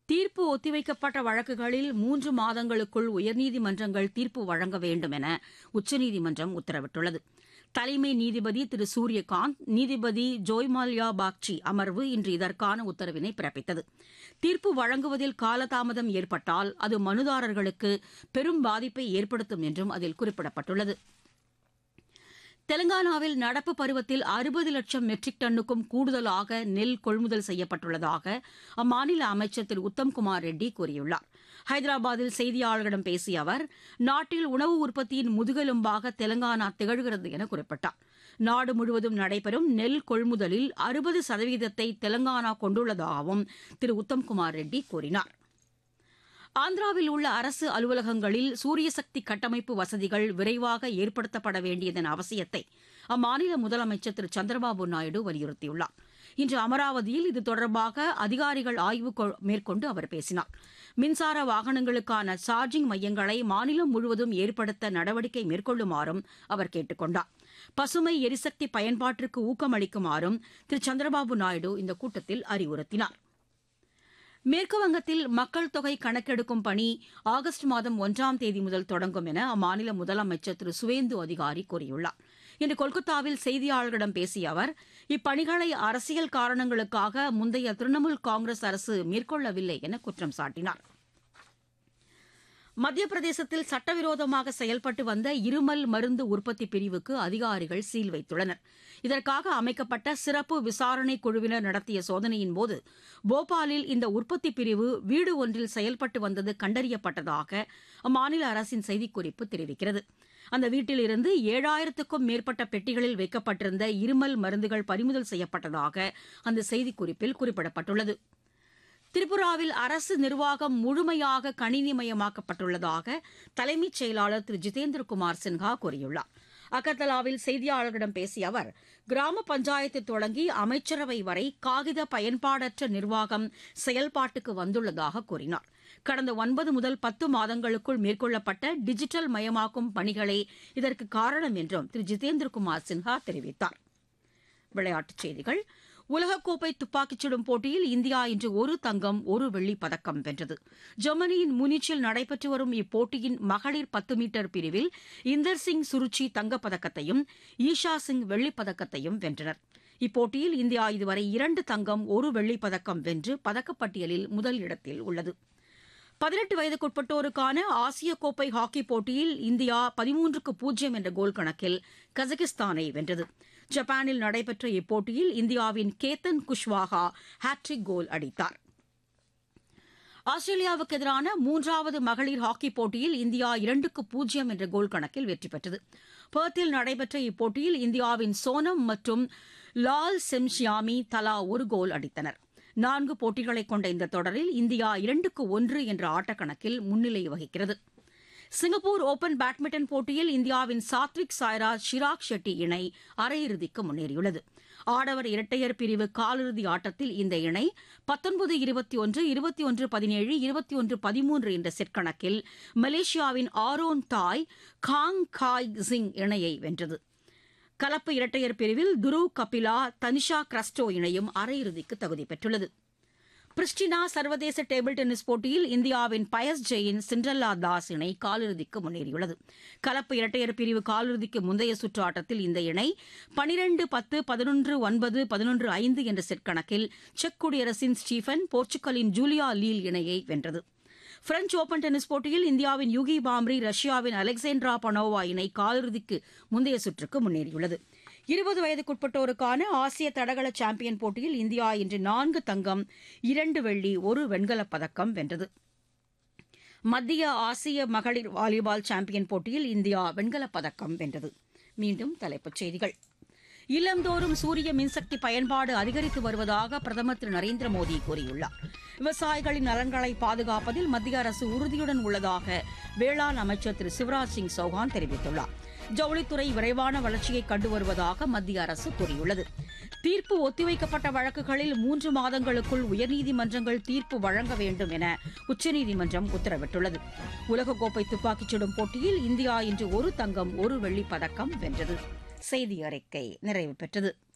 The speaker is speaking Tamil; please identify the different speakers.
Speaker 1: தீர்ப்பு ஒத்திவைக்கப்பட்ட வழக்குகளில் மூன்று மாதங்களுக்குள் உயர்நீதிமன்றங்கள் தீர்ப்பு வழங்க வேண்டும் என உச்சநீதிமன்றம் உத்தரவிட்டுள்ளது தலைமை நீதிபதி திரு சூரியகாந்த் நீதிபதி ஜோய்மால்யா பாக்சி அமர்வு இன்று இதற்கான உத்தரவினை பிறப்பித்தது தீர்ப்பு வழங்குவதில் காலதாமதம் ஏற்பட்டால் அது மனுதாரர்களுக்கு பெரும் பாதிப்பை ஏற்படுத்தும் என்றும் அதில் குறிப்பிடப்பட்டுள்ளது தெலங்கானாவில் நடப்பு பருவத்தில் அறுபது லட்சம் மெட்ரிக் டன்னுக்கும் கூடுதலாக நெல் கொள்முதல் செய்யப்பட்டுள்ளதாக அம்மாநில அமைச்சர் திரு உத்தம்குமார் ரெட்டி கூறியுள்ளார் ஹைதராபாத்தில் செய்தியாளர்களிடம் பேசிய அவர் நாட்டில் உணவு உற்பத்தியின் முதுகெலும்பாக தெலங்கானா திகழ்கிறது என குறிப்பிட்டார் நாடு முழுவதும் நடைபெறும் நெல் கொள்முதலில் அறுபது சதவீதத்தை தெலங்கானா கொண்டுள்ளதாகவும் திரு உத்தம்குமார் ரெட்டி கூறினார் ஆந்திராவில் உள்ள அரசு அலுவலகங்களில் சூரியசக்தி கட்டமைப்பு வசதிகள் விரைவாக ஏற்படுத்தப்பட வேண்டியதன் அவசியத்தை அம்மாநில முதலமைச்சர் திரு சந்திரபாபு நாயுடு வலியுறுத்தியுள்ளார் இன்று அமராவதியில் இது தொடர்பாக அதிகாரிகள் ஆய்வு மேற்கொண்டு அவர் பேசினார் மின்சார வாகனங்களுக்கான சார்ஜிங் மையங்களை மாநிலம் முழுவதும் ஏற்படுத்த நடவடிக்கை மேற்கொள்ளுமாறும் அவர் கேட்டுக் கொண்டார் பசுமை எரிசக்தி பயன்பாட்டிற்கு ஊக்கமளிக்குமாறும் திரு சந்திரபாபு நாயுடு இந்த கூட்டத்தில் அறிவுறுத்தினார் மேற்குவங்கத்தில் மக்கள் தொகை கணக்கெடுக்கும் பணி ஆகஸ்ட் மாதம் ஒன்றாம் தேதி முதல் தொடங்கும் என அம்மாநில முதலமைச்சர் திரு சுவேந்து அதிகாரி கூறியுள்ளார் இன்று கொல்கத்தாவில் செய்தியாளர்களிடம் பேசிய அவர் இப்பணிகளை அரசியல் காரணங்களுக்காக முந்தைய திரிணாமுல் காங்கிரஸ் அரசு மேற்கொள்ளவில்லை என குற்றம் சாட்டினார் மத்திய பிரதேசத்தில் சட்டவிரோதமாக செயல்பட்டு வந்த இருமல் மருந்து உற்பத்தி பிரிவுக்கு அதிகாரிகள் சீல் வைத்துள்ளனர் இதற்காக அமைக்கப்பட்ட சிறப்பு விசாரணை குழுவினர் நடத்திய சோதனையின்போது போபாலில் இந்த உற்பத்தி பிரிவு வீடு ஒன்றில் செயல்பட்டு வந்தது கண்டறியப்பட்டதாக அம்மாநில அரசின் செய்திக்குறிப்பு தெரிவிக்கிறது அந்த வீட்டிலிருந்து ஏழாயிரத்துக்கும் மேற்பட்ட பெட்டிகளில் வைக்கப்பட்டிருந்த இருமல் மருந்துகள் பறிமுதல் செய்யப்பட்டதாக அந்த செய்திக்குறிப்பில் குறிப்பிடப்பட்டுள்ளது திரிபுராவில் அரசு நிர்வாகம் முழுமையாக கணினிமயமாக்கப்பட்டுள்ளதாக தலைமைச் செயலாளர் திரு ஜிதேந்திரகுமார் சின்ஹா கூறியுள்ளார் அகர்தலாவில் செய்தியாளர்களிடம் பேசிய அவர் கிராம பஞ்சாயத்து தொடங்கி அமைச்சரவை வரை காகித பயன்பாடற்ற நிர்வாகம் செயல்பாட்டுக்கு வந்துள்ளதாக கூறினார் கடந்த ஒன்பது முதல் பத்து மாதங்களுக்குள் மேற்கொள்ளப்பட்ட டிஜிட்டல் மயமாக்கும் பணிகளே இதற்கு காரணம் என்றும் திரு ஜிதேந்திரகுமார் சின்ஹா தெரிவித்தார் விளையாட்டுச் செய்திகள் உலகக்கோப்பை துப்பாக்கிச் சுடும் போட்டியில் இந்தியா இன்று ஒரு தங்கம் ஒரு வெள்ளிப் பதக்கம் வென்றது ஜெர்மனியின் முனிச்சில் நடைபெற்று வரும் இப்போட்டியின் மகளிர் பத்து மீட்டர் பிரிவில் இந்தர் சிங் சுருச்சி தங்கப்பதக்கத்தையும் ஈஷா சிங் வெள்ளிப் பதக்கத்தையும் வென்றனர் இப்போட்டியில் இந்தியா இதுவரை இரண்டு தங்கம் ஒரு வெள்ளிப் பதக்கம் வென்று பதக்கப்பட்டியலில் முதல் இடத்தில் உள்ளது பதினெட்டு வயதுக்குட்பட்டோருக்கான ஆசிய கோப்பை ஹாக்கி போட்டியில் இந்தியா பதிமூன்றுக்கு பூஜ்ஜியம் என்ற கோல் கணக்கில் கஜகிஸ்தானை வென்றது ஜப்பானில் நடைபெற்ற இப்போட்டியில் இந்தியாவின் கேத்தன் குஷ்வாகா ஹாட்ரிக் கோல் அடித்தார் ஆஸ்திரேலியாவுக்கு எதிரான மூன்றாவது மகளிர் ஹாக்கிப் போட்டியில் இந்தியா இரண்டுக்கு பூஜ்ஜியம் என்ற கோல் கணக்கில் வெற்றி பெற்றது பெர்த்தில் நடைபெற்ற இப்போட்டியில் இந்தியாவின் சோனம் மற்றும் லால் செம்ஷியாமி தலா ஒரு கோல் அடித்தனர் நான்கு போட்டிகளை கொண்ட இந்த தொடரில் இந்தியா இரண்டுக்கு ஒன்று என்ற ஆட்டக்கணக்கில் முன்னிலை வகிக்கிறது சிங்கப்பூர் ஓபன் பேட்மிண்டன் போட்டியில் இந்தியாவின் சாத்விக் சாய்ராஜ் ஷிராக் ஷெட்டி இணை அரையிறுதிக்கு முன்னேறியுள்ளது ஆடவர் இரட்டையர் பிரிவு காலிறுதி ஆட்டத்தில் இந்த இணை பத்தொன்பது இருபத்தி ஒன்று இருபத்தி ஒன்று பதினேழு இருபத்தி ஒன்று பதிமூன்று என்ற செட் கணக்கில் மலேசியாவின் ஆரோன் தாய் காங் காய் சிங் இணையை வென்றது கலப்பு இரட்டையர் பிரிவில் துருவ் கபிலா தனிஷா கிரஸ்டோ இணையும் அரையிறுதிக்கு தகுதி பெற்றுள்ளது பிரிஸ்டினா சர்வதேச டேபிள் டென்னிஸ் போட்டியில் இந்தியாவின் பயஸ் ஜெயின் சிண்ட்ரல்லா தாஸ் இணை காலிறுதிக்கு முன்னேறியுள்ளது கலப்பு இரட்டையர் பிரிவு காலிறுதிக்கு முந்தைய சுற்று ஆட்டத்தில் இந்த இணை பனிரெண்டு பத்து பதினொன்று ஒன்பது பதினொன்று ஐந்து என்ற செட் கணக்கில் செக் குடியரசின் ஸ்டீஃபன் போர்ச்சுகலின் ஜூலியா லீல் இணையை வென்றது பிரெஞ்ச் ஓபன் டென்னிஸ் போட்டியில் இந்தியாவின் யூகி பாம்ரி ரஷ்யாவின் அலெக்சாண்ட்ரா பனோவா இணை காலிறுதிக்கு முந்தைய சுற்றுக்கு முன்னேறியுள்ளது இருபது வயதுக்குட்பட்டோருக்கான ஆசிய தடகள சாம்பியன் போட்டியில் இந்தியா இன்று நான்கு தங்கம் இரண்டு வெள்ளி ஒரு வெண்கலப் பதக்கம் வென்றது மத்திய ஆசிய மகளிர் வாலிபால் சாம்பியன் போட்டியில் இந்தியா வெண்கலப் பதக்கம் வென்றது மீண்டும் தலைப்புச் செய்திகள் இல்லந்தோறும் சூரிய மின்சக்தி பயன்பாடு அதிகரித்து வருவதாக பிரதமர் திரு நரேந்திர மோடி கூறியுள்ளார் விவசாயிகளின் நலன்களை பாதுகாப்பதில் மத்திய அரசு உறுதியுடன் உள்ளதாக வேளாண் அமைச்சர் திரு சிவராஜ் சிங் சௌஹான் தெரிவித்துள்ளார் ஜவுளித்துறை விரைவான வளர்ச்சியை கண்டு வருவதாக மத்திய அரசு கூறியுள்ளது தீர்ப்பு ஒத்திவைக்கப்பட்ட வழக்குகளில் மூன்று மாதங்களுக்குள் உயர்நீதிமன்றங்கள் தீர்ப்பு வழங்க வேண்டும் என உச்சநீதிமன்றம் உத்தரவிட்டுள்ளது உலகக்கோப்பை துப்பாக்கிச் சுடும் போட்டியில் இந்தியா இன்று ஒரு தங்கம் ஒரு வெள்ளிப் பதக்கம் வென்றது செய்தி அறிக்கை நிறைவு பெற்றது